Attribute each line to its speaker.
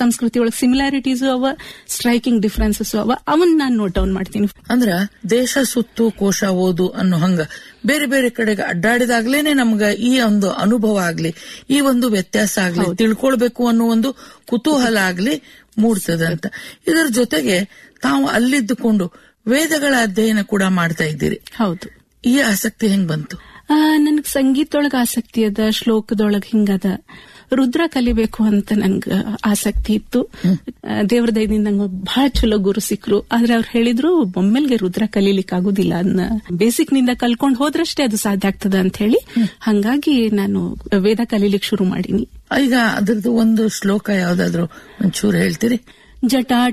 Speaker 1: ಸಂಸ್ಕೃತಿ ಒಳಗೆ ಸಿಮಿಲಾರಿಟೀಸು ಅವ ಸ್ಟ್ರೈಕಿಂಗ್ ಡಿಫ್ರೆನ್ಸಸ್ ಅವ ಅವನ್ ನಾನು ನೋಟ್ ಡೌನ್ ಮಾಡ್ತೀನಿ
Speaker 2: ಅಂದ್ರ ದೇಶ ಸುತ್ತು ಕೋಶ ಓದು ಅನ್ನೋ ಹಂಗ ಬೇರೆ ಬೇರೆ ಕಡೆಗೆ ಅಡ್ಡಾಡಿದಾಗ್ಲೇನೆ ನಮ್ಗ ಈ ಒಂದು ಅನುಭವ ಆಗ್ಲಿ ಈ ಒಂದು ವ್ಯತ್ಯಾಸ ಆಗ್ಲಿ ತಿಳ್ಕೊಳ್ಬೇಕು ಅನ್ನೋ ಒಂದು ಕುತೂಹಲ ಆಗ್ಲಿ ಮೂಡ್ತದೆ ಅಂತ ಇದರ ಜೊತೆಗೆ ತಾವು ಅಲ್ಲಿದ್ದುಕೊಂಡು ವೇದಗಳ ಅಧ್ಯಯನ ಕೂಡ ಮಾಡ್ತಾ ಇದ್ದೀರಿ
Speaker 1: ಹೌದು
Speaker 2: ಈ ಆಸಕ್ತಿ ಹೆಂಗ್ ಬಂತು
Speaker 1: ಆ, ನನಗ್ ಸಂಗೀತದೊಳಗ ಆಸಕ್ತಿ ಅದ ಶ್ಲೋಕದೊಳಗ ಹಿಂಗದ ರುದ್ರ ಕಲಿಬೇಕು ಅಂತ ನಂಗ ಆಸಕ್ತಿ ಇತ್ತು ಆ, ದೇವ್ರ ದಯದಿಂದ ನಂಗೆ ಬಹಳ ಚಲೋ ಗುರು ಸಿಕ್ರು ಆದ್ರೆ ಅವ್ರು ಹೇಳಿದ್ರು ಒಮ್ಮೆಲ್ಗೆ ರುದ್ರ ಕಲೀಲಿಕ್ ಆಗುದಿಲ್ಲ ಅದನ್ನ ಬೇಸಿಕ್ ನಿಂದ ಕಲ್ಕೊಂಡ್ ಹೋದ್ರಷ್ಟೇ ಅದು ಸಾಧ್ಯ ಆಗ್ತದ ಅಂತ ಹೇಳಿ ಹಂಗಾಗಿ ನಾನು ವೇದ ಕಲೀಲಿಕ್ ಶುರು ಮಾಡೀನಿ
Speaker 2: ಈಗ ಅದ್ರದ್ದು ಒಂದು ಶ್ಲೋಕ ಯಾವ್ದಾದ್ರು ಒಂಚೂರು ಹೇಳ್ತೀರಿ
Speaker 1: ಜಟಾ